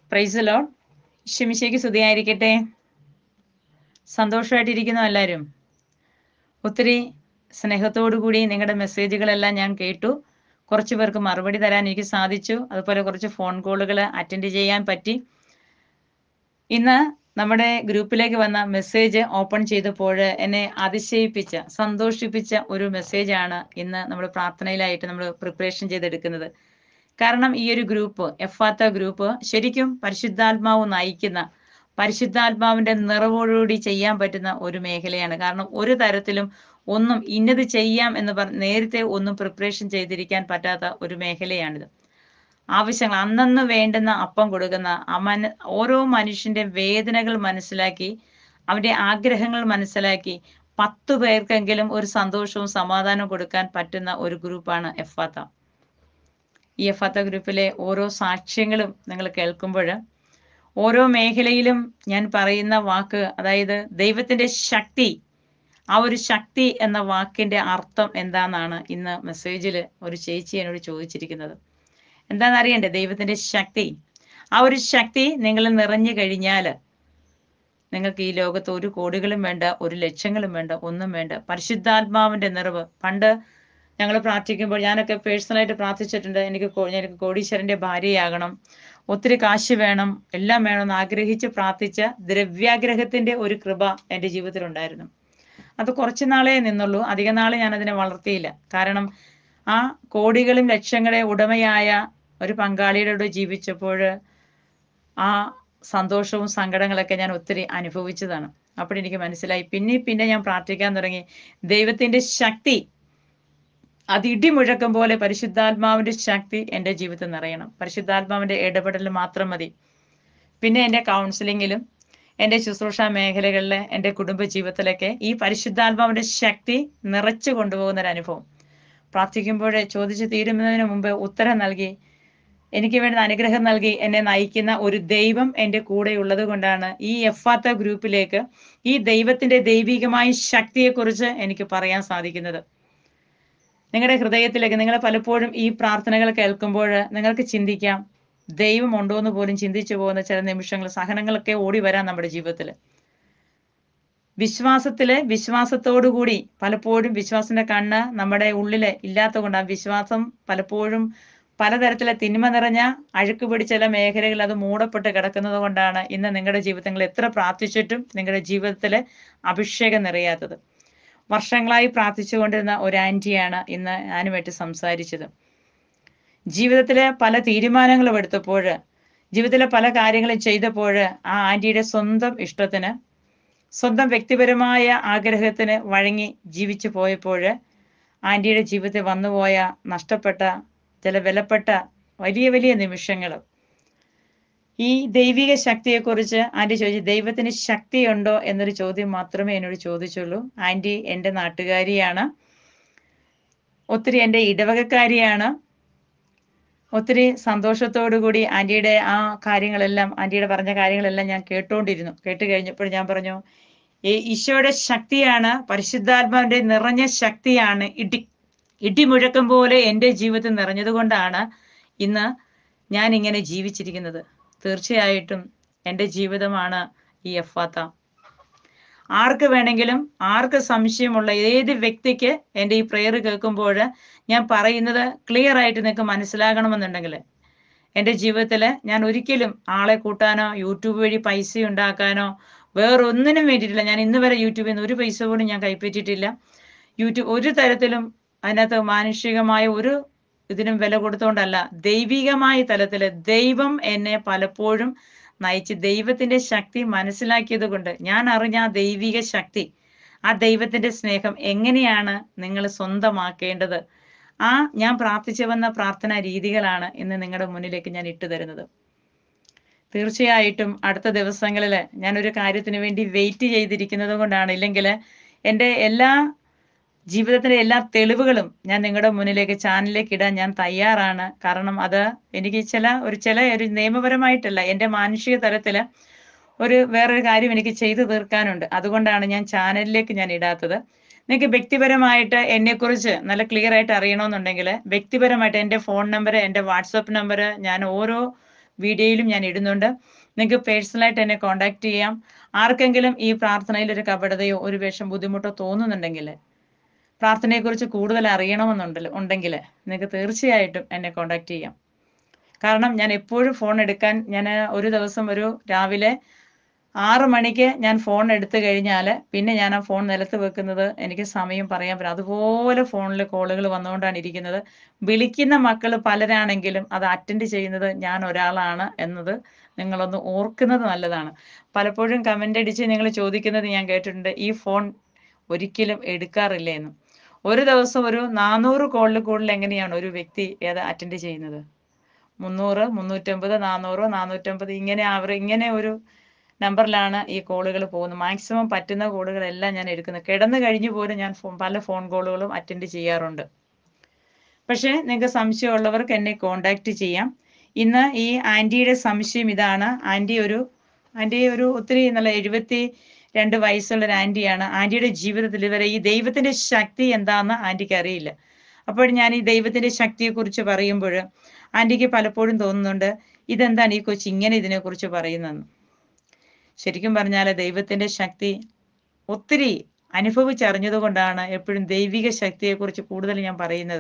price law ക്ഷമിശയ്ക്ക് സ്തുതിയായിരിക്കട്ടെ സന്തോഷമായിട്ടിരിക്കുന്നു എല്ലാവരും ഒത്തിരി സ്നേഹത്തോടു കൂടി നിങ്ങളുടെ മെസ്സേജുകളെല്ലാം ഞാൻ കേട്ടു കുറച്ച് പേർക്ക് മറുപടി തരാൻ എനിക്ക് സാധിച്ചു അതുപോലെ കുറച്ച് ഫോൺ കോളുകൾ അറ്റൻഡ് ചെയ്യാൻ പറ്റി ഇന്ന് നമ്മുടെ ഗ്രൂപ്പിലേക്ക് വന്ന മെസ്സേജ് ഓപ്പൺ ചെയ്തപ്പോൾ എന്നെ അതിശയിപ്പിച്ച സന്തോഷിപ്പിച്ച ഒരു മെസ്സേജാണ് ഇന്ന് നമ്മൾ പ്രാർത്ഥനയിലായിട്ട് നമ്മൾ പ്രിപ്പറേഷൻ ചെയ്തെടുക്കുന്നത് കാരണം ഈ ഒരു ഗ്രൂപ്പ് എഫാത്ത ഗ്രൂപ്പ് ശരിക്കും പരിശുദ്ധാത്മാവ് നയിക്കുന്ന പരിശുദ്ധാത്മാവിന്റെ നിറവോടുകൂടി ചെയ്യാൻ പറ്റുന്ന ഒരു മേഖലയാണ് കാരണം ഒരു തരത്തിലും ഒന്നും ഇന്നത് ചെയ്യാം എന്ന് പറഞ്ഞ് നേരത്തെ ഒന്നും പ്രിപ്പറേഷൻ ചെയ്തിരിക്കാൻ പറ്റാത്ത ഒരു മേഖലയാണിത് ആവശ്യങ്ങൾ അന്നന്ന് വേണ്ടുന്ന അപ്പം കൊടുക്കുന്ന അമന ഓരോ മനുഷ്യന്റെ വേദനകൾ മനസ്സിലാക്കി അവന്റെ ആഗ്രഹങ്ങൾ മനസ്സിലാക്കി പത്തു പേർക്കെങ്കിലും ഒരു സന്തോഷവും സമാധാനവും കൊടുക്കാൻ പറ്റുന്ന ഒരു ഗ്രൂപ്പാണ് എഫാത്ത ഈ എഫാത്ത ഗ്രൂപ്പിലെ ഓരോ സാക്ഷ്യങ്ങളും നിങ്ങൾ കേൾക്കുമ്പോൾ ഓരോ മേഖലയിലും ഞാൻ പറയുന്ന വാക്ക് അതായത് ദൈവത്തിന്റെ ശക്തി ആ ഒരു ശക്തി എന്ന വാക്കിന്റെ അർത്ഥം എന്താണെന്നാണ് ഇന്ന് മെസ്സേജിൽ ഒരു ചേച്ചി എന്നോട് ചോദിച്ചിരിക്കുന്നത് എന്താണെന്ന് അറിയണ്ടേ ദൈവത്തിന്റെ ശക്തി ആ ഒരു ശക്തി നിങ്ങൾ നിറഞ്ഞു കഴിഞ്ഞാൽ നിങ്ങൾക്ക് ഈ ലോകത്ത് ഒരു കോടികളും വേണ്ട ഒരു ലക്ഷങ്ങളും വേണ്ട ഒന്നും വേണ്ട പരിശുദ്ധാത്മാവിന്റെ നിറവ് പണ്ട് ഞങ്ങൾ പ്രാർത്ഥിക്കുമ്പോൾ ഞാനൊക്കെ പേഴ്സണലായിട്ട് പ്രാർത്ഥിച്ചിട്ടുണ്ട് എനിക്ക് എനിക്ക് കോടീശ്വരന്റെ ഭാര്യയാകണം ഒത്തിരി കാശ് വേണം എല്ലാം വേണമെന്ന് ആഗ്രഹിച്ച് പ്രാർത്ഥിച്ച ദ്രവ്യാഗ്രഹത്തിന്റെ ഒരു കൃപ എൻ്റെ ജീവിതത്തിൽ ഉണ്ടായിരുന്നു അത് കുറച്ചു നാളേ നിന്നുള്ളൂ അധിക നാളെ ഞാൻ അതിനെ വളർത്തിയില്ല കാരണം ആ കോടികളും ലക്ഷങ്ങളെ ഉടമയായ ഒരു പങ്കാളിയുടെ കൂടെ ജീവിച്ചപ്പോൾ ആ സന്തോഷവും സങ്കടങ്ങളൊക്കെ ഞാൻ ഒത്തിരി അനുഭവിച്ചതാണ് അപ്പോഴെനിക്ക് മനസ്സിലായി പിന്നെ പിന്നെ ഞാൻ പ്രാർത്ഥിക്കാൻ തുടങ്ങി ദൈവത്തിന്റെ ശക്തി അത് ഇടിമുഴക്കം പോലെ പരിശുദ്ധാത്മാവിന്റെ ശക്തി എൻ്റെ ജീവിതത്തിൽ നിറയണം പരിശുദ്ധാത്മാവിന്റെ ഇടപെടൽ മാത്രം മതി പിന്നെ എൻ്റെ കൗൺസിലിങ്ങിലും എൻ്റെ ശുശ്രൂഷ മേഖലകളിലെ എൻ്റെ കുടുംബ ജീവിതത്തിലൊക്കെ ഈ പരിശുദ്ധാത്മാവിന്റെ ശക്തി നിറച്ചു കൊണ്ടുപോകുന്ന ഒരു അനുഭവം പ്രാർത്ഥിക്കുമ്പോഴേ ചോദിച്ചു തീരുന്നതിന് മുമ്പ് ഉത്തരം നൽകി എനിക്ക് വേണ്ട അനുഗ്രഹം നൽകി എന്നെ നയിക്കുന്ന ഒരു ദൈവം എൻ്റെ കൂടെ ഉള്ളത് കൊണ്ടാണ് ഈ എഫാത്ത ഗ്രൂപ്പിലേക്ക് ഈ ദൈവത്തിന്റെ ദൈവികമായ ശക്തിയെക്കുറിച്ച് എനിക്ക് പറയാൻ സാധിക്കുന്നത് നിങ്ങളുടെ ഹൃദയത്തിലേക്ക് നിങ്ങൾ പലപ്പോഴും ഈ പ്രാർത്ഥനകൾ കേൾക്കുമ്പോൾ നിങ്ങൾക്ക് ചിന്തിക്കാം ദൈവം ഉണ്ടോ എന്ന് പോലും ചിന്തിച്ചു പോകുന്ന ചില നിമിഷങ്ങൾ സഹനങ്ങളൊക്കെ ഓടി വരാം നമ്മുടെ ജീവിതത്തിൽ വിശ്വാസത്തില് വിശ്വാസത്തോടു കൂടി പലപ്പോഴും വിശ്വാസത്തിന്റെ കണ്ണ് നമ്മുടെ ഉള്ളില് ഇല്ലാത്ത കൊണ്ട് ആ വിശ്വാസം പലപ്പോഴും പലതരത്തിലെ തിന്മ നിറഞ്ഞ അഴുക്ക് പിടിച്ച ചില മേഖലകൾ അത് മൂടപ്പെട്ട് കിടക്കുന്നത് കൊണ്ടാണ് ഇന്ന് നിങ്ങളുടെ ജീവിതങ്ങൾ എത്ര പ്രാർത്ഥിച്ചിട്ടും നിങ്ങളുടെ ജീവിതത്തില് അഭിഷേകം നിറയാത്തത് വർഷങ്ങളായി പ്രാർത്ഥിച്ചുകൊണ്ടിരുന്ന ഒരു ആന്റിയാണ് ഇന്ന് ഞാനുമായിട്ട് സംസാരിച്ചത് ജീവിതത്തിലെ പല തീരുമാനങ്ങളും എടുത്തപ്പോൾ ജീവിതത്തിലെ പല കാര്യങ്ങളും ചെയ്തപ്പോൾ ആ ആന്റിയുടെ സ്വന്തം ഇഷ്ടത്തിന് സ്വന്തം വ്യക്തിപരമായ ആഗ്രഹത്തിന് വഴങ്ങി ജീവിച്ചു പോയപ്പോൾ ആന്റിയുടെ ജീവിതത്തിൽ വന്നുപോയ നഷ്ടപ്പെട്ട ചില വിലപ്പെട്ട വലിയ വലിയ നിമിഷങ്ങൾ ഈ ദൈവിക ശക്തിയെക്കുറിച്ച് ആന്റി ചോദിച്ചു ദൈവത്തിന് ശക്തിയുണ്ടോ എന്നൊരു ചോദ്യം മാത്രമേ എന്നോട് ചോദിച്ചുള്ളൂ ആന്റി എൻ്റെ നാട്ടുകാരിയാണ് ഒത്തിരി എൻ്റെ ഇടവകക്കാരിയാണ് ഒത്തിരി സന്തോഷത്തോടു കൂടി ആന്റിയുടെ ആ കാര്യങ്ങളെല്ലാം ആന്റിയുടെ പറഞ്ഞ കാര്യങ്ങളെല്ലാം ഞാൻ കേട്ടോണ്ടിരുന്നു കേട്ട് കഴിഞ്ഞപ്പോൾ ഞാൻ പറഞ്ഞു ഈ ഈശോയുടെ ശക്തിയാണ് പരിശുദ്ധാത്മാവിന്റെ നിറഞ്ഞ ശക്തിയാണ് ഇടി ഇടിമുഴക്കം പോലെ എൻ്റെ ജീവിതത്തിൽ നിറഞ്ഞതുകൊണ്ടാണ് ഇന്ന് ഞാൻ ഇങ്ങനെ ജീവിച്ചിരിക്കുന്നത് തീർച്ചയായിട്ടും എൻ്റെ ജീവിതമാണ് ഈ എഫാത്ത ആർക്ക് വേണമെങ്കിലും ആർക്ക് സംശയമുള്ള ഏത് വ്യക്തിക്ക് എൻ്റെ ഈ പ്രെയർ കേൾക്കുമ്പോൾ ഞാൻ പറയുന്നത് ക്ലിയർ ആയിട്ട് നിങ്ങൾക്ക് മനസ്സിലാകണമെന്നുണ്ടെങ്കിൽ എൻ്റെ ജീവിതത്തിൽ ഞാൻ ഒരിക്കലും ആളെ കൂട്ടാനോ യൂട്യൂബ് വഴി പൈസ ഉണ്ടാക്കാനോ വേറൊന്നിനും വേണ്ടിയിട്ടില്ല ഞാൻ ഇന്ന് വരെ യൂട്യൂബിൽ നിന്ന് ഒരു പൈസ പോലും ഞാൻ കൈപ്പറ്റിയിട്ടില്ല യൂട്യൂബ് ഒരു തരത്തിലും അതിനകത്ത് മാനുഷികമായ ഒരു ഇതിനും വില കൊടുത്തോണ്ടല്ല ദൈവികമായ തലത്തില് ദൈവം എന്നെ പലപ്പോഴും നയിച്ച് ദൈവത്തിന്റെ ശക്തി മനസ്സിലാക്കിയത് കൊണ്ട് ഞാൻ അറിഞ്ഞ ആ ദൈവിക ശക്തി ആ ദൈവത്തിന്റെ സ്നേഹം എങ്ങനെയാണ് നിങ്ങൾ സ്വന്തമാക്കേണ്ടത് ആ ഞാൻ പ്രാർത്ഥിച്ചു വന്ന പ്രാർത്ഥനാ രീതികളാണ് ഇന്ന് നിങ്ങളുടെ മുന്നിലേക്ക് ഞാൻ ഇട്ടു തരുന്നത് തീർച്ചയായിട്ടും അടുത്ത ദിവസങ്ങളിൽ ഞാൻ ഒരു കാര്യത്തിന് വേണ്ടി വെയിറ്റ് ചെയ്തിരിക്കുന്നത് കൊണ്ടാണ് ഇല്ലെങ്കിൽ എൻ്റെ എല്ലാ ജീവിതത്തിലെ എല്ലാ തെളിവുകളും ഞാൻ നിങ്ങളുടെ മുന്നിലേക്ക് ചാനലിലേക്ക് ഇടാൻ ഞാൻ തയ്യാറാണ് കാരണം അത് എനിക്ക് ചില ഒരു ചില ഒരു നിയമപരമായിട്ടല്ല എൻ്റെ മാനുഷിക തലത്തിൽ ഒരു വേറൊരു കാര്യം എനിക്ക് ചെയ്തു തീർക്കാനുണ്ട് അതുകൊണ്ടാണ് ഞാൻ ചാനലിലേക്ക് ഞാൻ ഇടാത്തത് നിങ്ങൾക്ക് വ്യക്തിപരമായിട്ട് എന്നെക്കുറിച്ച് നല്ല ക്ലിയർ ആയിട്ട് അറിയണമെന്നുണ്ടെങ്കിൽ വ്യക്തിപരമായിട്ട് എൻ്റെ ഫോൺ നമ്പർ എൻ്റെ വാട്സപ്പ് നമ്പർ ഞാൻ ഓരോ വീഡിയോയിലും ഞാൻ ഇടുന്നുണ്ട് നിങ്ങൾക്ക് പേഴ്സണലായിട്ട് എന്നെ കോൺടാക്ട് ചെയ്യാം ആർക്കെങ്കിലും ഈ പ്രാർത്ഥനയിൽ ഒരു കപടതയോ ഒരു വിഷം ബുദ്ധിമുട്ടോ തോന്നുന്നുണ്ടെങ്കിൽ പ്രാർത്ഥനയെക്കുറിച്ച് കൂടുതൽ അറിയണമെന്നുണ്ടല്ലോ ഉണ്ടെങ്കിൽ നിങ്ങൾക്ക് തീർച്ചയായിട്ടും എന്നെ കോൺടാക്ട് ചെയ്യാം കാരണം ഞാൻ എപ്പോഴും ഫോൺ എടുക്കാൻ ഞാൻ ഒരു ദിവസം ഒരു രാവിലെ ആറ് മണിക്ക് ഞാൻ ഫോൺ എടുത്തു കഴിഞ്ഞാൽ പിന്നെ ഞാൻ ആ ഫോൺ നിലത്ത് വെക്കുന്നത് എനിക്ക് സമയം പറയാൻ പറ്റും അതുപോലെ ഫോണിൽ കോളുകൾ വന്നുകൊണ്ടാണ് ഇരിക്കുന്നത് വിളിക്കുന്ന മക്കൾ പലരാണെങ്കിലും അത് അറ്റൻഡ് ചെയ്യുന്നത് ഞാൻ ഒരാളാണ് എന്നത് നിങ്ങളൊന്ന് ഓർക്കുന്നത് നല്ലതാണ് പലപ്പോഴും കമൻ്റ് അടിച്ച് നിങ്ങൾ ചോദിക്കുന്നത് ഞാൻ കേട്ടിട്ടുണ്ട് ഈ ഫോൺ ഒരിക്കലും എടുക്കാറില്ല എന്ന് ഒരു ദിവസം ഒരു നാനൂറ് കോളിൽ കൂടുതൽ എങ്ങനെയാണ് ഒരു വ്യക്തി ഏത് അറ്റൻഡ് ചെയ്യുന്നത് മുന്നൂറ് മുന്നൂറ്റമ്പത് നാനൂറ് നാനൂറ്റമ്പത് ഇങ്ങനെ അവർ ഇങ്ങനെ ഒരു നമ്പറിലാണ് ഈ കോളുകൾ പോകുന്നത് മാക്സിമം പറ്റുന്ന കോളുകളെല്ലാം ഞാൻ എടുക്കുന്നത് കിടന്നു കഴിഞ്ഞു പോലും ഞാൻ ഫോ- പല ഫോൺ കോളുകളും അറ്റൻഡ് ചെയ്യാറുണ്ട് പക്ഷേ നിങ്ങൾക്ക് സംശയമുള്ളവർക്ക് എന്നെ കോണ്ടാക്ട് ചെയ്യാം ഇന്ന് ഈ ആൻറ്റിയുടെ സംശയം ഇതാണ് ആൻറ്റി ഒരു ആൻറ്റി ഒരു ഒത്തിരി നല്ല എഴുപത്തി രണ്ട് വയസ്സുള്ള ഒരു ആൻറ്റിയാണ് ആൻറ്റിയുടെ ജീവിതത്തിൽ ഇതുവരെ ഈ ദൈവത്തിന്റെ ശക്തി എന്താണെന്ന് ആൻറ്റിക്ക് അറിയില്ല അപ്പോൾ ഞാൻ ഈ ദൈവത്തിന്റെ ശക്തിയെക്കുറിച്ച് പറയുമ്പോൾ ആൻറ്റിക്ക് പലപ്പോഴും തോന്നുന്നുണ്ട് ഇതെന്താണ് ഈ കൊച്ചു ഇങ്ങനെ ഇതിനെക്കുറിച്ച് പറയുന്നതെന്ന് ശരിക്കും പറഞ്ഞാൽ ദൈവത്തിന്റെ ശക്തി ഒത്തിരി അനുഭവിച്ചറിഞ്ഞതുകൊണ്ടാണ് എപ്പോഴും ദൈവിക ശക്തിയെക്കുറിച്ച് കൂടുതൽ ഞാൻ പറയുന്നത്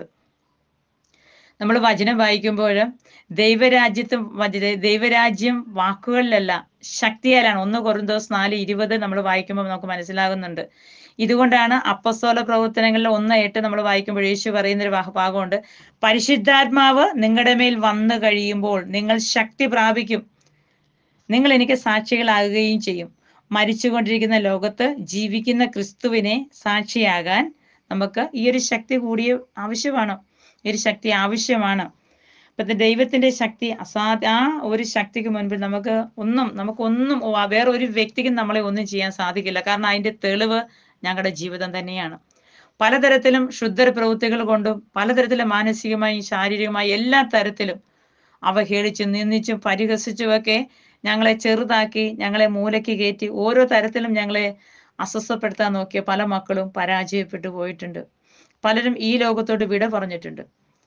നമ്മൾ വചനം വായിക്കുമ്പോൾ ദൈവരാജ്യത്തും വച- ദൈവരാജ്യം വാക്കുകളിലല്ല ശക്തിയാലാണ് ഒന്ന് കൊറിന്തോസ് നാല് ഇരുപത് നമ്മൾ വായിക്കുമ്പോൾ നമുക്ക് മനസ്സിലാകുന്നുണ്ട് ഇതുകൊണ്ടാണ് അപ്പസ്തോല പ്രവർത്തനങ്ങളിൽ ഒന്ന് എട്ട് നമ്മൾ വായിക്കുമ്പോൾ യേശു പറയുന്ന ഒരു ഭാഗ- ഭാഗമുണ്ട് പരിശുദ്ധാത്മാവ് നിങ്ങളുടെ മേൽ വന്നു കഴിയുമ്പോൾ നിങ്ങൾ ശക്തി പ്രാപിക്കും നിങ്ങൾ എനിക്ക് സാക്ഷികളാകുകയും ചെയ്യും മരിച്ചുകൊണ്ടിരിക്കുന്ന ലോകത്ത് ജീവിക്കുന്ന ക്രിസ്തുവിനെ സാക്ഷിയാകാൻ നമുക്ക് ഈ ഒരു ശക്തി കൂടിയ ആവശ്യമാണ് ഈ ഒരു ശക്തി ആവശ്യമാണ് അപ്പൊ ഇത് ദൈവത്തിന്റെ ശക്തി അസാധ്യ ആ ഒരു ശക്തിക്ക് മുൻപിൽ നമുക്ക് ഒന്നും നമുക്കൊന്നും ഓ, വേറെ ഒരു വ്യക്തിക്കും നമ്മളെ ഒന്നും ചെയ്യാൻ സാധിക്കില്ല കാരണം അതിന്റെ തെളിവ് ഞങ്ങളുടെ ജീവിതം തന്നെയാണ് പലതരത്തിലും ശുദ്ധ പ്രവൃത്തികൾ കൊണ്ടും പലതരത്തിലും മാനസികമായും ശാരീരികമായും എല്ലാ തരത്തിലും അവഹേളിച്ചും നിന്ദിച്ചും പരിഹസിച്ചുമൊക്കെ ഞങ്ങളെ ചെറുതാക്കി ഞങ്ങളെ മൂലയ്ക്ക് കയറ്റി ഓരോ തരത്തിലും ഞങ്ങളെ അസ്വസ്ഥപ്പെടുത്താൻ നോക്കിയ പല മക്കളും പരാജയപ്പെട്ടു പോയിട്ടുണ്ട് പലരും ഈ ലോകത്തോട് വിട പറഞ്ഞിട്ടുണ്ട്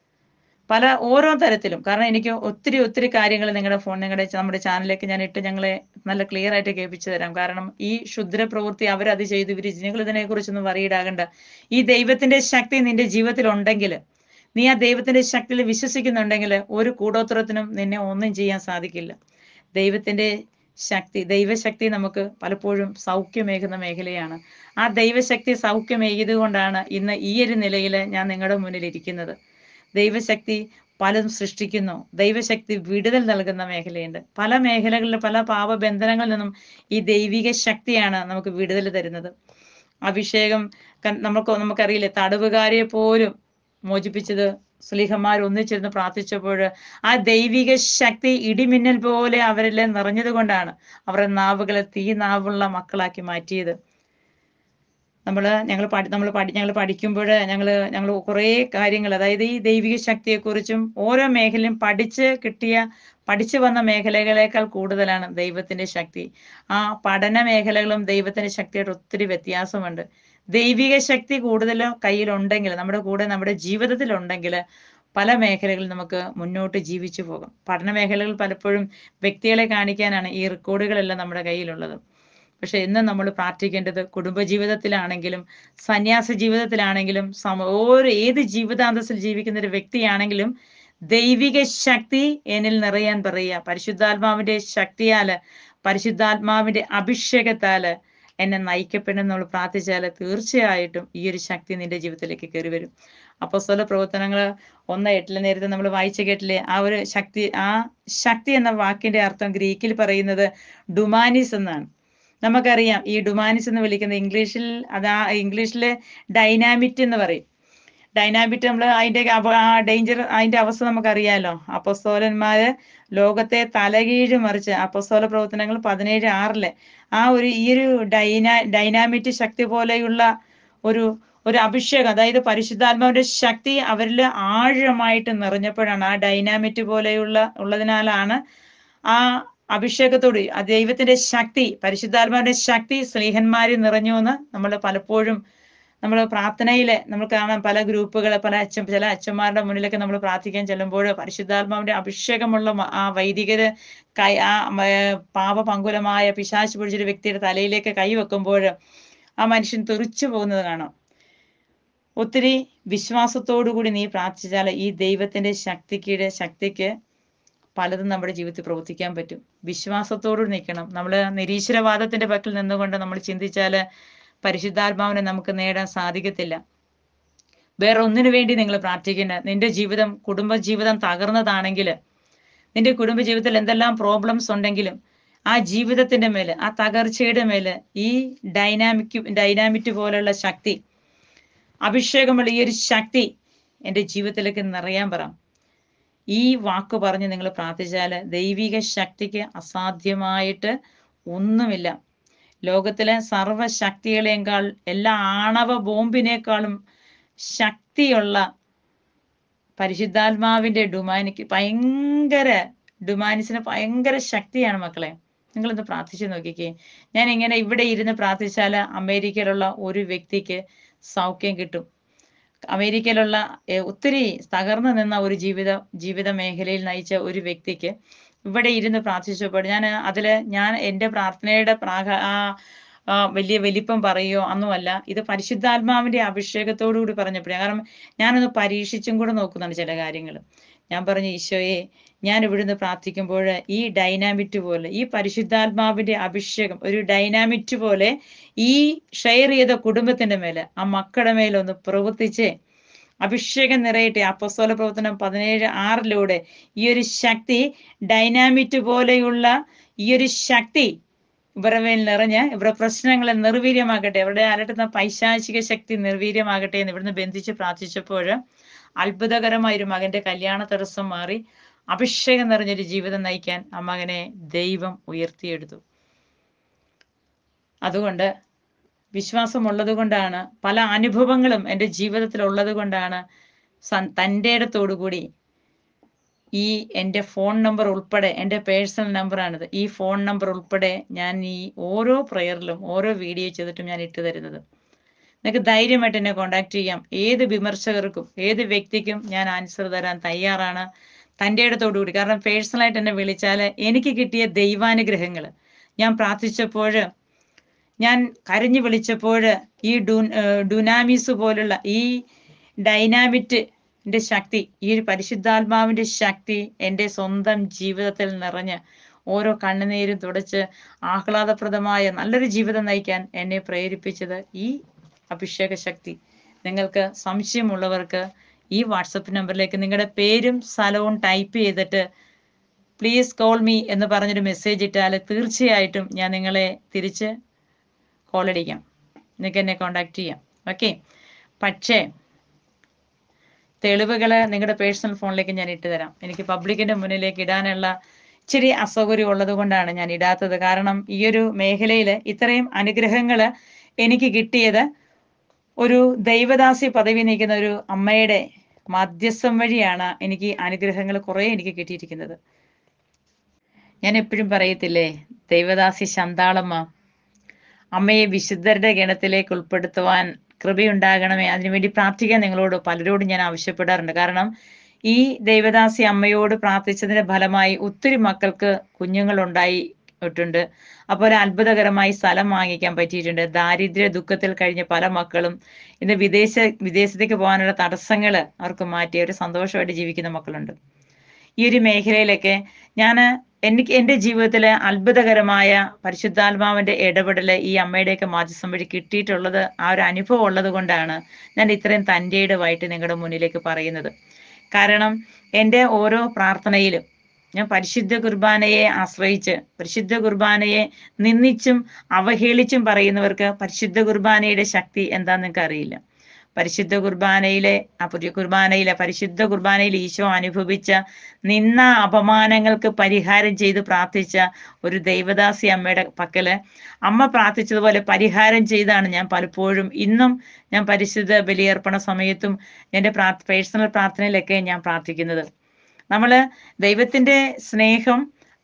പല ഓരോ തരത്തിലും കാരണം എനിക്ക് ഒത്തിരി ഒത്തിരി കാര്യങ്ങൾ നിങ്ങളുടെ ഫോൺ നിങ്ങളുടെ ച- നമ്മുടെ ചാനലിലേക്ക് ഞാൻ ഇട്ട് ഞങ്ങളെ നല്ല ക്ലിയർ ആയിട്ട് കേൾപ്പിച്ചു തരാം കാരണം ഈ ക്ഷുദ്ര പ്രവൃത്തി അവരത് ചെയ്തു ഇവർ നിങ്ങൾ ഇതിനെ കുറിച്ചൊന്നും വറിയിടാകണ്ട ഈ ദൈവത്തിന്റെ ശക്തി നിന്റെ ജീവിതത്തിൽ ഉണ്ടെങ്കിൽ നീ ആ ദൈവത്തിന്റെ ശക്തിയിൽ വിശ്വസിക്കുന്നുണ്ടെങ്കിൽ ഒരു കൂടോത്രത്തിനും നിന്നെ ഒന്നും ചെയ്യാൻ സാധിക്കില്ല ദൈവത്തിന്റെ ശക്തി ദൈവശക്തി നമുക്ക് പലപ്പോഴും സൗഖ്യമേകുന്ന മേഖലയാണ് ആ ദൈവശക്തി സൗഖ്യമേകിയത് കൊണ്ടാണ് ഇന്ന് ഈ ഒരു നിലയിൽ ഞാൻ നിങ്ങളുടെ മുന്നിൽ ഇരിക്കുന്നത് ദൈവശക്തി പലതും സൃഷ്ടിക്കുന്നു ദൈവശക്തി വിടുതൽ നൽകുന്ന മേഖലയുണ്ട് പല മേഖലകളിൽ പല പാപബന്ധനങ്ങളിൽ നിന്നും ഈ ദൈവിക ശക്തിയാണ് നമുക്ക് വിടുതൽ തരുന്നത് അഭിഷേകം ക- നമുക്ക് നമുക്കറിയില്ലേ തടവുകാരെ പോലും മോചിപ്പിച്ചത് സ്ലീഹന്മാർ ഒന്നിച്ചിരുന്ന് പ്രാർത്ഥിച്ചപ്പോൾ ആ ദൈവിക ശക്തി ഇടിമിന്നൽ പോലെ അവരിൽ നിറഞ്ഞത് കൊണ്ടാണ് അവരുടെ നാവുകളെ തീ നാവുള്ള മക്കളാക്കി മാറ്റിയത് നമ്മൾ ഞങ്ങൾ പഠി നമ്മൾ പഠി ഞങ്ങൾ പഠിക്കുമ്പോൾ ഞങ്ങൾ ഞങ്ങൾ കുറേ കാര്യങ്ങൾ അതായത് ഈ ദൈവിക ശക്തിയെക്കുറിച്ചും ഓരോ മേഖലയും പഠിച്ച് കിട്ടിയ പഠിച്ചു വന്ന മേഖലകളേക്കാൾ കൂടുതലാണ് ദൈവത്തിന്റെ ശക്തി ആ പഠന മേഖലകളും ദൈവത്തിന്റെ ശക്തിയായിട്ട് ഒത്തിരി വ്യത്യാസമുണ്ട് ദൈവിക ശക്തി കൂടുതൽ കയ്യിലുണ്ടെങ്കിൽ നമ്മുടെ കൂടെ നമ്മുടെ ജീവിതത്തിലുണ്ടെങ്കിൽ പല മേഖലകളിൽ നമുക്ക് മുന്നോട്ട് ജീവിച്ചു പോകാം പഠന മേഖലകൾ പലപ്പോഴും വ്യക്തികളെ കാണിക്കാനാണ് ഈ റെക്കോർഡുകളെല്ലാം നമ്മുടെ കയ്യിലുള്ളത് പക്ഷെ ഇന്ന് നമ്മൾ പ്രാർത്ഥിക്കേണ്ടത് കുടുംബജീവിതത്തിലാണെങ്കിലും സന്യാസ ജീവിതത്തിലാണെങ്കിലും സമ ഓരോ ഏത് ജീവിതാന്തസ്സിൽ ജീവിക്കുന്ന ഒരു വ്യക്തിയാണെങ്കിലും ദൈവിക ശക്തി എന്നിൽ നിറയാൻ പറയുക പരിശുദ്ധാത്മാവിന്റെ ശക്തിയാല് പരിശുദ്ധാത്മാവിന്റെ അഭിഷേകത്താല് എന്നെ നയിക്കപ്പെടുന്ന നമ്മൾ പ്രാർത്ഥിച്ചാൽ തീർച്ചയായിട്ടും ഈ ഒരു ശക്തി നിന്റെ ജീവിതത്തിലേക്ക് കയറി വരും അപ്പോസ്തല പ്രവർത്തനങ്ങൾ ഒന്ന് എട്ടില് നേരത്തെ നമ്മൾ വായിച്ചു കേട്ടില്ലേ ആ ഒരു ശക്തി ആ ശക്തി എന്ന വാക്കിന്റെ അർത്ഥം ഗ്രീക്കിൽ പറയുന്നത് ഡുമാനിസ് എന്നാണ് നമുക്കറിയാം ഈ ഡുമാനിസ് എന്ന് വിളിക്കുന്ന ഇംഗ്ലീഷിൽ അതാ ഇംഗ്ലീഷിലെ ഡൈനാമിറ്റ് എന്ന് പറയും ഡൈനാമിറ്റ് നമ്മൾ അതിന്റെ അപ- ആ ഡേഞ്ചർ അതിന്റെ അവസ്ഥ നമുക്കറിയാലോ അപ്പസ്തോലന്മാര് ലോകത്തെ തലകീഴ് മറിച്ച് അപ്പസ്തോല പ്രവർത്തനങ്ങൾ പതിനേഴ് ആറില് ആ ഒരു ഈ ഒരു ഡൈനാ ഡൈനാമിറ്റ് ശക്തി പോലെയുള്ള ഒരു ഒരു അഭിഷേകം അതായത് പരിശുദ്ധാത്മാവിന്റെ ശക്തി അവരിൽ ആഴമായിട്ട് നിറഞ്ഞപ്പോഴാണ് ആ ഡൈനാമിറ്റ് പോലെയുള്ള ഉള്ളതിനാലാണ് ആ അഭിഷേകത്തോട് ആ ദൈവത്തിന്റെ ശക്തി പരിശുദ്ധാത്മാവിന്റെ ശക്തി സ്നേഹന്മാരിൽ നിറഞ്ഞു എന്ന് നമ്മൾ പലപ്പോഴും നമ്മൾ പ്രാർത്ഥനയിൽ നമ്മൾ കാണാം പല ഗ്രൂപ്പുകൾ പല അച്ഛൻ ചില അച്ഛന്മാരുടെ മുന്നിലൊക്കെ നമ്മൾ പ്രാർത്ഥിക്കാൻ ചെല്ലുമ്പോൾ പരിശുദ്ധാത്മാവിന്റെ അഭിഷേകമുള്ള മ- ആ വൈദികര് കൈ ആ മ- പാപപങ്കുലമായ പിശാച് പിടിച്ചൊരു വ്യക്തിയുടെ തലയിലേക്ക് കൈ വെക്കുമ്പോൾ ആ മനുഷ്യൻ തെറിച്ചു പോകുന്നത് കാണാം ഒത്തിരി വിശ്വാസത്തോടു കൂടി നീ പ്രാർത്ഥിച്ചാൽ ഈ ദൈവത്തിന്റെ ശക്തിക്ക് ശക്തിക്ക് പലതും നമ്മുടെ ജീവിതത്തിൽ പ്രവർത്തിക്കാൻ പറ്റും വിശ്വാസത്തോടു നിൽക്കണം നമ്മൾ നിരീശ്വരവാദത്തിന്റെ പക്കൽ നിന്നുകൊണ്ട് നമ്മൾ ചിന്തിച്ചാൽ പരിശുദ്ധാത്മാവിനെ നമുക്ക് നേടാൻ സാധിക്കത്തില്ല വേറെ ഒന്നിനു വേണ്ടി നിങ്ങൾ പ്രാർത്ഥിക്കേണ്ട നിന്റെ ജീവിതം കുടുംബ ജീവിതം തകർന്നതാണെങ്കിൽ നിന്റെ കുടുംബ ജീവിതത്തിൽ എന്തെല്ലാം പ്രോബ്ലംസ് ഉണ്ടെങ്കിലും ആ ജീവിതത്തിന്റെ മേല് ആ തകർച്ചയുടെ മേല് ഈ ഡൈനാമിക് ഡൈനാമിറ്റ് പോലുള്ള ശക്തി അഭിഷേകമുള്ള ഈ ഒരു ശക്തി എൻ്റെ ജീവിതത്തിലേക്ക് നിറയാൻ പറ ഈ വാക്ക് പറഞ്ഞ് നിങ്ങൾ പ്രാർത്ഥിച്ചാൽ ദൈവിക ശക്തിക്ക് അസാധ്യമായിട്ട് ഒന്നുമില്ല ലോകത്തിലെ സർവശക്തികളെക്കാൾ എല്ലാ ആണവ ബോംബിനേക്കാളും ശക്തിയുള്ള പരിശുദ്ധാത്മാവിന്റെ ഡുമാനിക്ക് ഭയങ്കര ഡുമാനിസിന് ഭയങ്കര ശക്തിയാണ് മക്കളെ നിങ്ങളൊന്ന് പ്രാർത്ഥിച്ചു നോക്കിക്കേ ഞാൻ ഇങ്ങനെ ഇവിടെ ഇരുന്ന് പ്രാർത്ഥിച്ചാൽ അമേരിക്കയിലുള്ള ഒരു വ്യക്തിക്ക് സൗഖ്യം കിട്ടും അമേരിക്കയിലുള്ള ഏർ, ഒത്തിരി തകർന്നു നിന്ന ഒരു ജീവിത ജീവിത മേഖലയിൽ നയിച്ച ഒരു വ്യക്തിക്ക് ഇവിടെ ഇരുന്ന് പ്രാർത്ഥിച്ചപ്പോൾ ഞാൻ അതില് ഞാൻ എൻ്റെ പ്രാർത്ഥനയുടെ പ്രാഗ ആ ആ, വലിയ വലിപ്പം പറയുകയോ ഒന്നുമല്ല ഇത് പരിശുദ്ധാത്മാവിന്റെ അഭിഷേകത്തോടു കൂടി പറഞ്ഞപ്പോഴേ കാരണം ഞാനൊന്ന് പരീക്ഷിച്ചും കൂടെ നോക്കുന്നുണ്ട് ചില കാര്യങ്ങൾ ഞാൻ പറഞ്ഞു ഈശോയെ ഞാൻ ഇവിടുന്ന് പ്രാർത്ഥിക്കുമ്പോൾ ഈ ഡൈനാമിറ്റ് പോലെ ഈ പരിശുദ്ധാത്മാവിന്റെ അഭിഷേകം ഒരു ഡൈനാമിറ്റ് പോലെ ഈ ഷെയർ ചെയ്ത കുടുംബത്തിന്റെ മേലെ ആ മക്കളുടെ മേലെ ഒന്ന് പ്രവർത്തിച്ച് അഭിഷേകം നിറയട്ടെ അപ്പസ്തോല പ്രവർത്തനം പതിനേഴ് ആറിലൂടെ ഈ ഒരു ശക്തി ഡൈനാമിറ്റ് പോലെയുള്ള ഈ ഒരു ശക്തി ഇവരുടെ മേൽ നിറഞ്ഞ് ഇവരുടെ പ്രശ്നങ്ങളെ നിർവീര്യമാകട്ടെ ഇവരുടെ അലട്ടുന്ന പൈശാചിക ശക്തി നിർവീര്യമാകട്ടെ എന്ന് ഇവിടുന്ന് ബന്ധിച്ച് പ്രാർത്ഥിച്ചപ്പോൾ അത്ഭുതകരമായ ഒരു മകന്റെ കല്യാണ തടസ്സം മാറി അഭിഷേകം നിറഞ്ഞൊരു ജീവിതം നയിക്കാൻ ആ മകനെ ദൈവം ഉയർത്തിയെടുത്തു അതുകൊണ്ട് വിശ്വാസമുള്ളത് കൊണ്ടാണ് പല അനുഭവങ്ങളും എൻ്റെ ജീവിതത്തിൽ ഉള്ളത് കൊണ്ടാണ് സൻ- തൻ്റെ ഇടത്തോടുകൂടി ഈ എൻ്റെ ഫോൺ നമ്പർ ഉൾപ്പെടെ എൻ്റെ പേഴ്സണൽ നമ്പറാണിത് ഈ ഫോൺ നമ്പർ ഉൾപ്പെടെ ഞാൻ ഈ ഓരോ പ്രയറിലും ഓരോ വീഡിയോ ചെയ്തിട്ടും ഞാൻ ഇട്ട് തരുന്നത് നിങ്ങൾക്ക് ധൈര്യമായിട്ട് എന്നെ കോണ്ടാക്ട് ചെയ്യാം ഏത് വിമർശകർക്കും ഏത് വ്യക്തിക്കും ഞാൻ ആൻസർ തരാൻ തയ്യാറാണ് തൻ്റെ ഇടത്തോടുകൂടി കാരണം പേഴ്സണലായിട്ട് എന്നെ വിളിച്ചാൽ എനിക്ക് കിട്ടിയ ദൈവാനുഗ്രഹങ്ങൾ ഞാൻ പ്രാർത്ഥിച്ചപ്പോൾ ഞാൻ കരഞ്ഞു വിളിച്ചപ്പോൾ ഈ ഡു ഡുനാമിസ് പോലുള്ള ഈ ഡൈനാമിറ്റിന്റെ ശക്തി ഈ ഒരു പരിശുദ്ധാത്മാവിന്റെ ശക്തി എൻ്റെ സ്വന്തം ജീവിതത്തിൽ നിറഞ്ഞ് ഓരോ കണ്ണുനീരും തുടച്ച് ആഹ്ലാദപ്രദമായ നല്ലൊരു ജീവിതം നയിക്കാൻ എന്നെ പ്രേരിപ്പിച്ചത് ഈ അഭിഷേക ശക്തി നിങ്ങൾക്ക് സംശയമുള്ളവർക്ക് ഈ വാട്സപ്പ് നമ്പറിലേക്ക് നിങ്ങളുടെ പേരും സ്ഥലവും ടൈപ്പ് ചെയ്തിട്ട് പ്ലീസ് കോൾ മീ എന്ന് പറഞ്ഞൊരു മെസ്സേജ് ഇട്ടാൽ തീർച്ചയായിട്ടും ഞാൻ നിങ്ങളെ തിരിച്ച് കോൾ അടിക്കാം നിങ്ങൾക്ക് എന്നെ കോണ്ടാക്ട് ചെയ്യാം ഓക്കെ പക്ഷേ തെളിവുകൾ നിങ്ങളുടെ പേഴ്സണൽ ഫോണിലേക്ക് ഞാൻ ഇട്ട് തരാം എനിക്ക് പബ്ലിക്കിന്റെ മുന്നിലേക്ക് ഇടാനുള്ള ഇച്ചിരി അസൗകര്യം ഉള്ളത് കൊണ്ടാണ് ഞാൻ ഇടാത്തത് കാരണം ഈ ഒരു മേഖലയിൽ ഇത്രയും അനുഗ്രഹങ്ങൾ എനിക്ക് കിട്ടിയത് ഒരു ദൈവദാസി പദവി നിൽക്കുന്ന ഒരു അമ്മയുടെ മധ്യസ്ഥം വഴിയാണ് എനിക്ക് അനുഗ്രഹങ്ങൾ കുറെ എനിക്ക് കിട്ടിയിരിക്കുന്നത് ഞാൻ എപ്പോഴും പറയത്തില്ലേ ദൈവദാസി ശന്താളമ്മ അമ്മയെ വിശുദ്ധരുടെ ഗണത്തിലേക്ക് ഉൾപ്പെടുത്തുവാൻ കൃപയുണ്ടാകണമേ അതിനുവേണ്ടി പ്രാർത്ഥിക്കാൻ നിങ്ങളോട് പലരോടും ഞാൻ ആവശ്യപ്പെടാറുണ്ട് കാരണം ഈ ദൈവദാസി അമ്മയോട് പ്രാർത്ഥിച്ചതിന്റെ ഫലമായി ഒത്തിരി മക്കൾക്ക് കുഞ്ഞുങ്ങൾ ഉണ്ടായിട്ടുണ്ട് അപ്പോൾ അത്ഭുതകരമായി സ്ഥലം വാങ്ങിക്കാൻ പറ്റിയിട്ടുണ്ട് ദാരിദ്ര്യ ദുഃഖത്തിൽ കഴിഞ്ഞ പല മക്കളും ഇന്ന് വിദേശ വിദേശത്തേക്ക് പോകാനുള്ള തടസ്സങ്ങൾ അവർക്ക് മാറ്റി അവർ സന്തോഷമായിട്ട് ജീവിക്കുന്ന മക്കളുണ്ട് ഈ ഒരു മേഖലയിലൊക്കെ ഞാൻ എനിക്ക് എൻ്റെ ജീവിതത്തിൽ അത്ഭുതകരമായ പരിശുദ്ധാത്മാവിന്റെ ഇടപെടൽ ഈ അമ്മയുടെയൊക്കെ മാധ്യസ്ഥം വഴി കിട്ടിയിട്ടുള്ളത് ആ ഒരു അനുഭവം ഉള്ളത് കൊണ്ടാണ് ഞാൻ ഇത്രയും തൻ്റെ ഇടവായിട്ട് നിങ്ങളുടെ മുന്നിലേക്ക് പറയുന്നത് കാരണം എൻ്റെ ഓരോ പ്രാർത്ഥനയിലും ഞാൻ പരിശുദ്ധ കുർബാനയെ ആശ്രയിച്ച് പരിശുദ്ധ കുർബാനയെ നിന്ദിച്ചും അവഹേളിച്ചും പറയുന്നവർക്ക് പരിശുദ്ധ കുർബാനയുടെ ശക്തി എന്താന്ന് നിങ്ങൾക്ക് അറിയില്ല പരിശുദ്ധ കുർബാനയിലെ ആ പുതിയ കുർബാനയിലെ പരിശുദ്ധ കുർബാനയിൽ ഈശോ അനുഭവിച്ച നിന്ന അപമാനങ്ങൾക്ക് പരിഹാരം ചെയ്ത് പ്രാർത്ഥിച്ച ഒരു ദൈവദാസി അമ്മയുടെ പക്കല് അമ്മ പ്രാർത്ഥിച്ചതുപോലെ പരിഹാരം ചെയ്താണ് ഞാൻ പലപ്പോഴും ഇന്നും ഞാൻ പരിശുദ്ധ ബലിയർപ്പണ സമയത്തും എൻ്റെ പ്രാർത്ഥ പേഴ്സണൽ പ്രാർത്ഥനയിലൊക്കെ ഞാൻ പ്രാർത്ഥിക്കുന്നത് നമ്മള് ദൈവത്തിന്റെ സ്നേഹം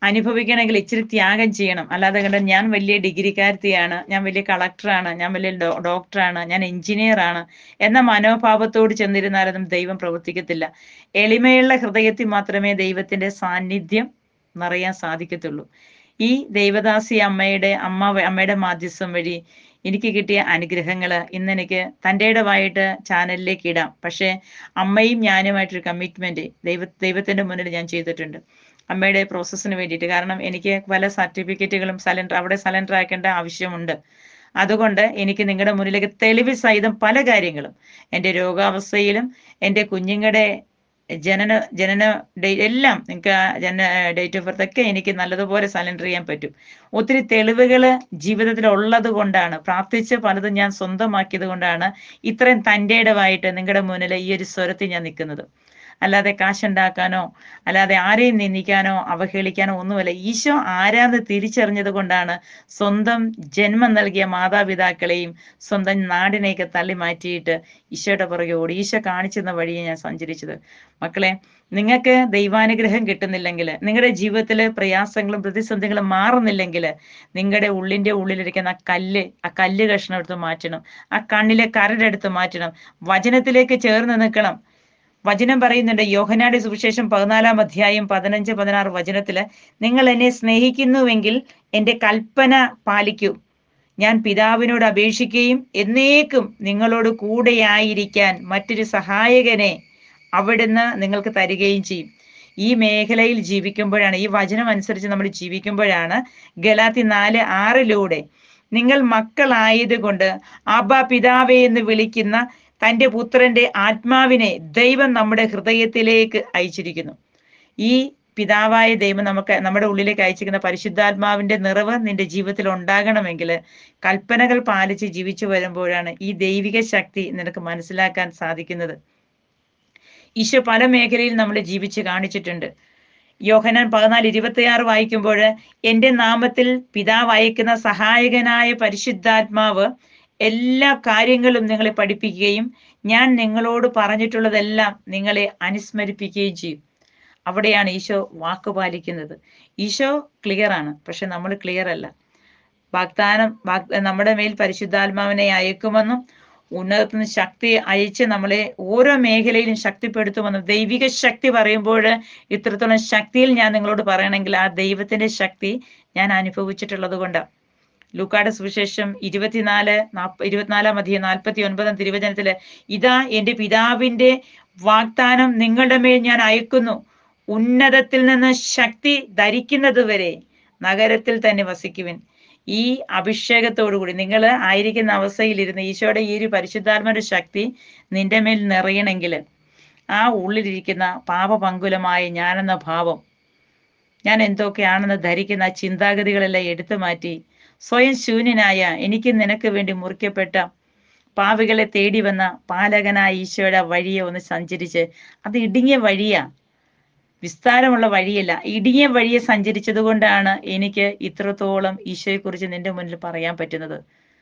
അനുഭവിക്കണമെങ്കിൽ ഇച്ചിരി ത്യാഗം ചെയ്യണം അല്ലാതെ കണ്ട ഞാൻ വലിയ ഡിഗ്രിക്കാരത്തിയാണ് ഞാൻ വലിയ കളക്ടറാണ് ഞാൻ വലിയ ഡോ- ഡോക്ടറാണ് ഞാൻ എഞ്ചിനീയർ ആണ് എന്ന മനോഭാവത്തോട് ചെന്നിരുന്നാലൊന്നും ദൈവം പ്രവർത്തിക്കത്തില്ല എളിമയുള്ള ഹൃദയത്തിൽ മാത്രമേ ദൈവത്തിന്റെ സാന്നിധ്യം നിറയാൻ സാധിക്കത്തുള്ളൂ ഈ ദേവദാസി അമ്മയുടെ അമ്മ വ- അമ്മയുടെ മാധ്യസ്ഥം വഴി എനിക്ക് കിട്ടിയ അനുഗ്രഹങ്ങൾ ഇന്ന് എനിക്ക് തൻ്റെ ഇടമായിട്ട് ചാനലിലേക്ക് ഇടാം പക്ഷേ അമ്മയും ഞാനുമായിട്ടൊരു കമ്മിറ്റ്മെന്റ് ദൈവ ദൈവത്തിന്റെ മുന്നിൽ ഞാൻ ചെയ്തിട്ടുണ്ട് അമ്മയുടെ പ്രോസസ്സിന് വേണ്ടിയിട്ട് കാരണം എനിക്ക് പല സർട്ടിഫിക്കറ്റുകളും സലണ്ടർ അവിടെ സലണ്ടർ ആക്കേണ്ട ആവശ്യമുണ്ട് അതുകൊണ്ട് എനിക്ക് നിങ്ങളുടെ മുന്നിലേക്ക് തെളിവ് സഹിതം പല കാര്യങ്ങളും എൻ്റെ രോഗാവസ്ഥയിലും എൻ്റെ കുഞ്ഞുങ്ങളുടെ ജനന ജനന ഡേ- എല്ലാം നിങ്ങൾക്ക് ആ ജന ഡേറ്റ് ഓഫ് ബർത്ത് ഒക്കെ എനിക്ക് നല്ലതുപോലെ സലണ്ടർ ചെയ്യാൻ പറ്റും ഒത്തിരി തെളിവുകൾ ജീവിതത്തിൽ ഉള്ളത് കൊണ്ടാണ് പ്രാർത്ഥിച്ച് പലതും ഞാൻ സ്വന്തമാക്കിയത് കൊണ്ടാണ് ഇത്രയും തൻ്റെ ഇടമായിട്ട് നിങ്ങളുടെ മുന്നിൽ ഈ ഒരു സ്വരത്തിൽ ഞാൻ നിൽക്കുന്നത് അല്ലാതെ കാശുണ്ടാക്കാനോ അല്ലാതെ ആരെയും നിന്ദിക്കാനോ അവഹേളിക്കാനോ ഒന്നുമല്ല ഈശോ ആരാന്ന് തിരിച്ചറിഞ്ഞത് കൊണ്ടാണ് സ്വന്തം ജന്മം നൽകിയ മാതാപിതാക്കളെയും സ്വന്തം നാടിനെയൊക്കെ തള്ളി മാറ്റിയിട്ട് ഈശോയുടെ പുറകെ ഓടി ഈശോ കാണിച്ചെന്ന വഴിയെ ഞാൻ സഞ്ചരിച്ചത് മക്കളെ നിങ്ങൾക്ക് ദൈവാനുഗ്രഹം കിട്ടുന്നില്ലെങ്കിൽ നിങ്ങളുടെ ജീവിതത്തിൽ പ്രയാസങ്ങളും പ്രതിസന്ധികളും മാറുന്നില്ലെങ്കിൽ നിങ്ങളുടെ ഉള്ളിന്റെ ഉള്ളിലിരിക്കുന്ന ആ കല്ല് ആ കല്ല് കഷ്ണം എടുത്ത് മാറ്റണം ആ കണ്ണിലെ കരടെടുത്ത് മാറ്റണം വചനത്തിലേക്ക് ചേർന്ന് നിൽക്കണം വചനം പറയുന്നുണ്ട് യോഹനാടി സുവിശേഷം പതിനാലാം അധ്യായം പതിനഞ്ച് പതിനാറ് വചനത്തില് നിങ്ങൾ എന്നെ സ്നേഹിക്കുന്നുവെങ്കിൽ എൻ്റെ കൽപ്പന പാലിക്കൂ ഞാൻ പിതാവിനോട് അപേക്ഷിക്കുകയും എന്നേക്കും നിങ്ങളോട് കൂടെയായിരിക്കാൻ മറ്റൊരു സഹായകനെ അവിടുന്ന് നിങ്ങൾക്ക് തരികയും ചെയ്യും ഈ മേഖലയിൽ ജീവിക്കുമ്പോഴാണ് ഈ വചനം അനുസരിച്ച് നമ്മൾ ജീവിക്കുമ്പോഴാണ് ഗലാത്തി നാല് ആറിലൂടെ നിങ്ങൾ മക്കളായതുകൊണ്ട് അബ പിതാവേ എന്ന് വിളിക്കുന്ന തന്റെ പുത്രന്റെ ആത്മാവിനെ ദൈവം നമ്മുടെ ഹൃദയത്തിലേക്ക് അയച്ചിരിക്കുന്നു ഈ പിതാവായ ദൈവം നമുക്ക് നമ്മുടെ ഉള്ളിലേക്ക് അയച്ചിരിക്കുന്ന പരിശുദ്ധാത്മാവിന്റെ നിറവ് നിന്റെ ജീവിതത്തിൽ ഉണ്ടാകണമെങ്കിൽ കൽപ്പനകൾ പാലിച്ച് ജീവിച്ചു വരുമ്പോഴാണ് ഈ ദൈവിക ശക്തി നിനക്ക് മനസ്സിലാക്കാൻ സാധിക്കുന്നത് ഈശോ പല മേഖലയിൽ നമ്മൾ ജീവിച്ച് കാണിച്ചിട്ടുണ്ട് യോഹനാൻ പതിനാല് ഇരുപത്തിയാറ് വായിക്കുമ്പോൾ എൻ്റെ നാമത്തിൽ പിതാവ് അയക്കുന്ന സഹായകനായ പരിശുദ്ധാത്മാവ് എല്ലാ കാര്യങ്ങളും നിങ്ങളെ പഠിപ്പിക്കുകയും ഞാൻ നിങ്ങളോട് പറഞ്ഞിട്ടുള്ളതെല്ലാം നിങ്ങളെ അനുസ്മരിപ്പിക്കുകയും ചെയ്യും അവിടെയാണ് ഈശോ വാക്ക് പാലിക്കുന്നത് ഈശോ ക്ലിയർ ആണ് പക്ഷെ നമ്മൾ ക്ലിയർ അല്ല വാഗ്ദാനം വാഗ് നമ്മുടെ മേൽ പരിശുദ്ധാത്മാവിനെ അയക്കുമെന്നും ഉന്നതത്തിൽ നിന്ന് ശക്തി അയച്ച് നമ്മളെ ഓരോ മേഖലയിലും ശക്തിപ്പെടുത്തുമെന്നും ദൈവിക ശക്തി പറയുമ്പോൾ ഇത്രത്തോളം ശക്തിയിൽ ഞാൻ നിങ്ങളോട് പറയണമെങ്കിൽ ആ ദൈവത്തിന്റെ ശക്തി ഞാൻ അനുഭവിച്ചിട്ടുള്ളത് കൊണ്ടാണ് ലൂക്കാട് സുവിശേഷം ഇരുപത്തിനാല് നാപ്പ ഇരുപത്തിനാലാം അധികം നാൽപ്പത്തി ഒൻപതാം തിരുവചനത്തില് ഇതാ എന്റെ പിതാവിന്റെ വാഗ്ദാനം നിങ്ങളുടെ മേൽ ഞാൻ അയക്കുന്നു ഉന്നതത്തിൽ നിന്ന് ശക്തി ധരിക്കുന്നത് വരെ നഗരത്തിൽ തന്നെ വസിക്കുവിൻ ഈ അഭിഷേകത്തോടുകൂടി നിങ്ങൾ ആയിരിക്കുന്ന അവസ്ഥയിലിരുന്ന് ഈശോയുടെ ഈ ഒരു പരിശുദ്ധാത്മയുടെ ശക്തി നിന്റെ മേൽ നിറയണമെങ്കിൽ ആ ഉള്ളിലിരിക്കുന്ന പാപപങ്കുലമായ ഞാനെന്ന ഭാവം ഞാൻ എന്തൊക്കെയാണെന്ന് ധരിക്കുന്ന ആ ചിന്താഗതികളെല്ലാം എടുത്തു മാറ്റി സ്വയം ശൂന്യനായ എനിക്ക് നിനക്ക് വേണ്ടി മുറിക്കപ്പെട്ട പാവികളെ തേടി വന്ന പാലകനായ ഈശോയുടെ വഴിയെ ഒന്ന് സഞ്ചരിച്ച് അത് ഇടുങ്ങിയ വഴിയാ വിസ്താരമുള്ള വഴിയല്ല ഇടുങ്ങിയ വഴിയെ സഞ്ചരിച്ചത് കൊണ്ടാണ് എനിക്ക് ഇത്രത്തോളം ഈശോയെക്കുറിച്ച് നിന്റെ മുന്നിൽ പറയാൻ പറ്റുന്നത്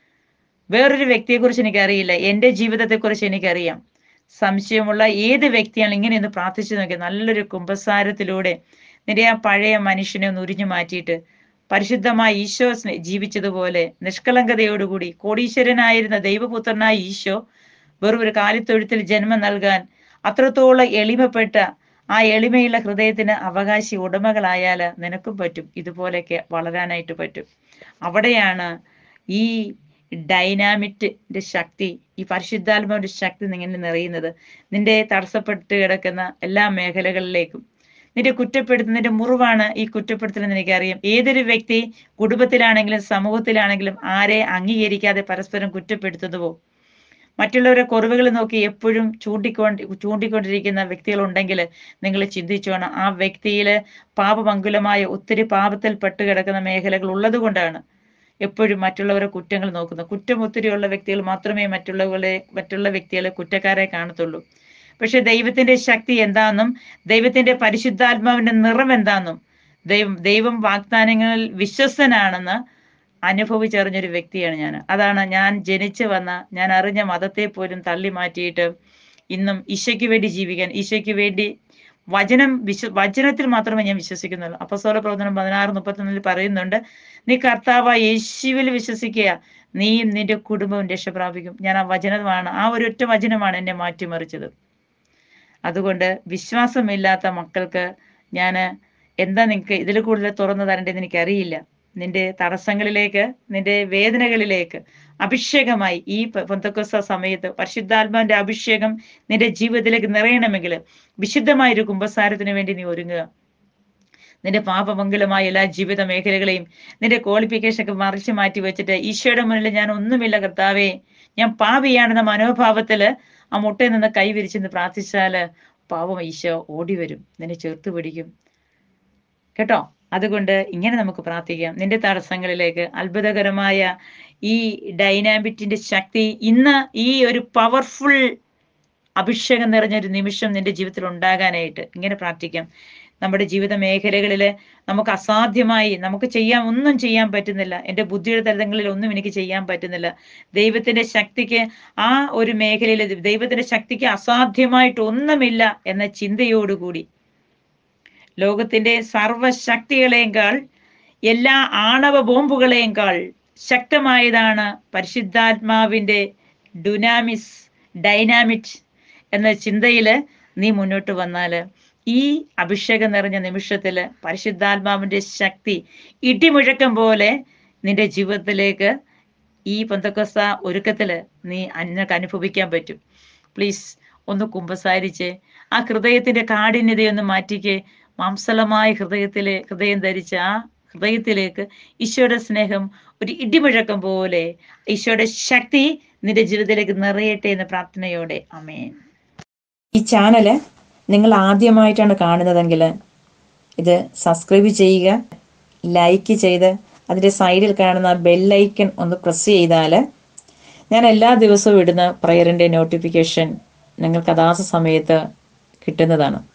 വേറൊരു വ്യക്തിയെക്കുറിച്ച് എനിക്കറിയില്ല എൻ്റെ ജീവിതത്തെക്കുറിച്ച് എനിക്കറിയാം സംശയമുള്ള ഏത് വ്യക്തിയാണ് ഇങ്ങനെ ഒന്ന് പ്രാർത്ഥിച്ചു നോക്കിയ നല്ലൊരു കുംഭസാരത്തിലൂടെ നിന്റെ ആ പഴയ മനുഷ്യനെ ഒന്ന് ഉരിഞ്ഞു മാറ്റിയിട്ട് പരിശുദ്ധമായ ഈശോ സ്നേ- ജീവിച്ചതുപോലെ നിഷ്കളങ്കതയോടുകൂടി കോടീശ്വരനായിരുന്ന ദൈവപുത്രനായ ഈശോ വെറും ഒരു കാലിത്തൊഴുത്തിൽ ജന്മം നൽകാൻ അത്രത്തോളം എളിമപ്പെട്ട ആ എളിമയുള്ള ഹൃദയത്തിന് അവകാശി ഉടമകളായാൽ നിനക്കും പറ്റും ഇതുപോലെയൊക്കെ വളരാനായിട്ട് പറ്റും അവിടെയാണ് ഈ ഡൈനാമിറ്റിന്റെ ശക്തി ഈ പരിശുദ്ധാത്മാവിന്റെ ശക്തി നിങ്ങനെ നിറയുന്നത് നിന്റെ തടസ്സപ്പെട്ട് കിടക്കുന്ന എല്ലാ മേഖലകളിലേക്കും നിന്റെ കുറ്റപ്പെടുത്തുന്നതിന്റെ മുറിവാണ് ഈ കുറ്റപ്പെടുത്തൽ എന്ന് എനിക്കറിയാം ഏതൊരു വ്യക്തി കുടുംബത്തിലാണെങ്കിലും സമൂഹത്തിലാണെങ്കിലും ആരെ അംഗീകരിക്കാതെ പരസ്പരം കുറ്റപ്പെടുത്തുന്നുവോ മറ്റുള്ളവരെ കുറവുകൾ നോക്കി എപ്പോഴും ചൂണ്ടിക്കൊണ്ട് ചൂണ്ടിക്കൊണ്ടിരിക്കുന്ന വ്യക്തികളുണ്ടെങ്കിൽ നിങ്ങൾ ചിന്തിച്ചു വേണം ആ വ്യക്തിയിൽ പാപമംഗുലമായ ഒത്തിരി പാപത്തിൽ പെട്ട് കിടക്കുന്ന മേഖലകൾ ഉള്ളത് കൊണ്ടാണ് എപ്പോഴും മറ്റുള്ളവരെ കുറ്റങ്ങൾ നോക്കുന്നത് കുറ്റം ഒത്തിരിയുള്ള വ്യക്തികൾ മാത്രമേ മറ്റുള്ളവരെ മറ്റുള്ള വ്യക്തികളെ കുറ്റക്കാരെ കാണത്തുള്ളൂ പക്ഷെ ദൈവത്തിന്റെ ശക്തി എന്താണെന്നും ദൈവത്തിന്റെ പരിശുദ്ധാത്മാവിന്റെ നിറം എന്താണെന്നും ദൈവം ദൈവം വാഗ്ദാനങ്ങളിൽ വിശ്വസ്തനാണെന്ന് അനുഭവിച്ചറിഞ്ഞൊരു വ്യക്തിയാണ് ഞാൻ അതാണ് ഞാൻ ജനിച്ചു വന്ന ഞാൻ അറിഞ്ഞ മതത്തെ പോലും തള്ളി മാറ്റിയിട്ട് ഇന്നും ഈശോയ്ക്ക് വേണ്ടി ജീവിക്കാൻ ഈശോയ്ക്ക് വേണ്ടി വചനം വിശ്വ വചനത്തിൽ മാത്രമേ ഞാൻ വിശ്വസിക്കുന്നുള്ളൂ അപ്പസ്തോല പ്രവർത്തനം പതിനാറ് മുപ്പത്തൊന്നിൽ പറയുന്നുണ്ട് നീ കർത്താവ് യേശുവിൽ വിശ്വസിക്കുക നീയും നിന്റെ കുടുംബവും രക്ഷ പ്രാപിക്കും ഞാൻ ആ വചനമാണ് ആ ഒരൊറ്റ വചനമാണ് എന്നെ മാറ്റിമറിച്ചത് അതുകൊണ്ട് വിശ്വാസമില്ലാത്ത മക്കൾക്ക് ഞാൻ എന്താ നിങ്ങൾക്ക് ഇതിൽ കൂടുതൽ തുറന്നു തരേണ്ടതെന്ന് എനിക്കറിയില്ല നിന്റെ തടസ്സങ്ങളിലേക്ക് നിന്റെ വേദനകളിലേക്ക് അഭിഷേകമായി ഈ പൊന്തക്കൊസ സമയത്ത് പരിശുദ്ധാത്മാവിന്റെ അഭിഷേകം നിന്റെ ജീവിതത്തിലേക്ക് നിറയണമെങ്കിൽ വിശുദ്ധമായ ഒരു കുംഭസാരത്തിന് വേണ്ടി നീ ഒരുങ്ങുക നിന്റെ പാപമംഗലമായ എല്ലാ ജീവിത മേഖലകളെയും നിന്റെ ക്വാളിഫിക്കേഷൻ ഒക്കെ മറിച്ച് മാറ്റി വെച്ചിട്ട് ഈശോയുടെ മുന്നിൽ ഞാൻ ഒന്നുമില്ല കർത്താവേ ഞാൻ പാപിയാണെന്ന മനോഭാവത്തില് ആ മുട്ടയിൽ നിന്ന് കൈവിരിച്ചെന്ന് പ്രാർത്ഥിച്ചാല് പാവം ഈശോ ഓടി വരും നിന്നെ ചേർത്ത് പിടിക്കും കേട്ടോ അതുകൊണ്ട് ഇങ്ങനെ നമുക്ക് പ്രാർത്ഥിക്കാം നിന്റെ തടസ്സങ്ങളിലേക്ക് അത്ഭുതകരമായ ഈ ഡൈനാമിറ്റിന്റെ ശക്തി ഇന്ന് ഈ ഒരു പവർഫുൾ അഭിഷേകം നിറഞ്ഞൊരു നിമിഷം നിന്റെ ജീവിതത്തിൽ ഉണ്ടാകാനായിട്ട് ഇങ്ങനെ പ്രാർത്ഥിക്കാം നമ്മുടെ ജീവിത മേഖലകളിൽ നമുക്ക് അസാധ്യമായി നമുക്ക് ചെയ്യാൻ ഒന്നും ചെയ്യാൻ പറ്റുന്നില്ല എൻ്റെ ബുദ്ധിയുടെ തലങ്ങളിൽ ഒന്നും എനിക്ക് ചെയ്യാൻ പറ്റുന്നില്ല ദൈവത്തിന്റെ ശക്തിക്ക് ആ ഒരു മേഖലയിൽ ദൈവത്തിന്റെ ശക്തിക്ക് അസാധ്യമായിട്ട് ഒന്നുമില്ല എന്ന ചിന്തയോടുകൂടി ലോകത്തിന്റെ സർവശക്തികളെക്കാൾ എല്ലാ ആണവ ബോംബുകളെക്കാൾ ശക്തമായതാണ് പരിശുദ്ധാത്മാവിന്റെ ഡുനാമിസ് ഡൈനാമിറ്റ് എന്ന ചിന്തയില് നീ മുന്നോട്ട് വന്നാല് ഈ അഭിഷേകം നിറഞ്ഞ നിമിഷത്തില് പരിശുദ്ധാത്മാവിന്റെ ശക്തി ഇടിമുഴക്കം പോലെ നിന്റെ ജീവിതത്തിലേക്ക് ഈ പന്തക്കൊസ ഒരുക്കത്തില് നീ നിനക്ക് അനുഭവിക്കാൻ പറ്റും പ്ലീസ് ഒന്ന് കുമ്പസാരിച്ച് ആ ഹൃദയത്തിന്റെ കാഠിന്യതയൊന്ന് മാറ്റിക്ക് മാംസലമായ ഹൃദയത്തിലെ ഹൃദയം ധരിച്ച ആ ഹൃദയത്തിലേക്ക് ഈശോയുടെ സ്നേഹം ഒരു ഇടിമുഴക്കം പോലെ ഈശോയുടെ ശക്തി നിന്റെ ജീവിതത്തിലേക്ക് നിറയട്ടെ എന്ന പ്രാർത്ഥനയോടെ അമേൻ ഈ ചാനല് നിങ്ങൾ ആദ്യമായിട്ടാണ് കാണുന്നതെങ്കിൽ ഇത് സബ്സ്ക്രൈബ് ചെയ്യുക ലൈക്ക് ചെയ്ത് അതിൻ്റെ സൈഡിൽ കാണുന്ന ബെല്ലൈക്കൺ ഒന്ന് പ്രസ് ചെയ്താൽ ഞാൻ എല്ലാ ദിവസവും ഇടുന്ന പ്രയറിൻ്റെ നോട്ടിഫിക്കേഷൻ നിങ്ങൾക്ക് അതാസ സമയത്ത് കിട്ടുന്നതാണ്